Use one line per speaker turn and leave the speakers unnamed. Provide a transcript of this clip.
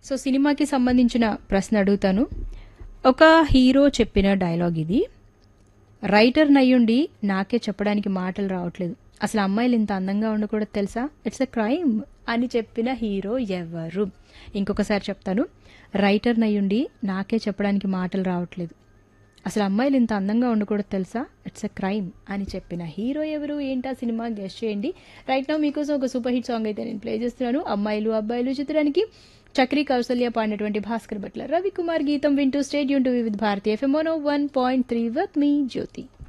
so సినిమాకి సంబంధించిన ప్రశ్న అడుగుతాను ఒక హీరో చెప్పిన డైలాగ్ ఇది రైటర్ నయ్యుండి నాకే చెప్పడానికి మాటలు రావట్లేదు అసలు అమ్మాయిలు ఇంత అందంగా ఉండకూడదు తెలుసా ఇట్స్ ఎ క్రైమ్ అని చెప్పిన హీరో ఎవరు ఇంకొకసారి చెప్తాను రైటర్ నయ్యుండి నాకే చెప్పడానికి మాటలు రావట్లేదు అసలు అమ్మాయిలు ఇంత అందంగా ఉండకూడదు తెలుసా ఇట్స్ ఎ క్రైమ్ అని చెప్పిన హీరో ఎవరు ఏంటా సినిమా గెస్ట్ చేయండి రైట్ నౌ మీకోసం ఒక సూపర్ హిట్ సాంగ్ అయితే నేను ప్లే చేస్తున్నాను అమ్మాయిలు అబ్బాయిలు చిత్రానికి చక్రి కౌసల్య పాడినటువంటి భాస్కర్ భట్ల రవికుమార్ గీతం వింటూ stadium to with Bharatiya FM one point three with me Jyothi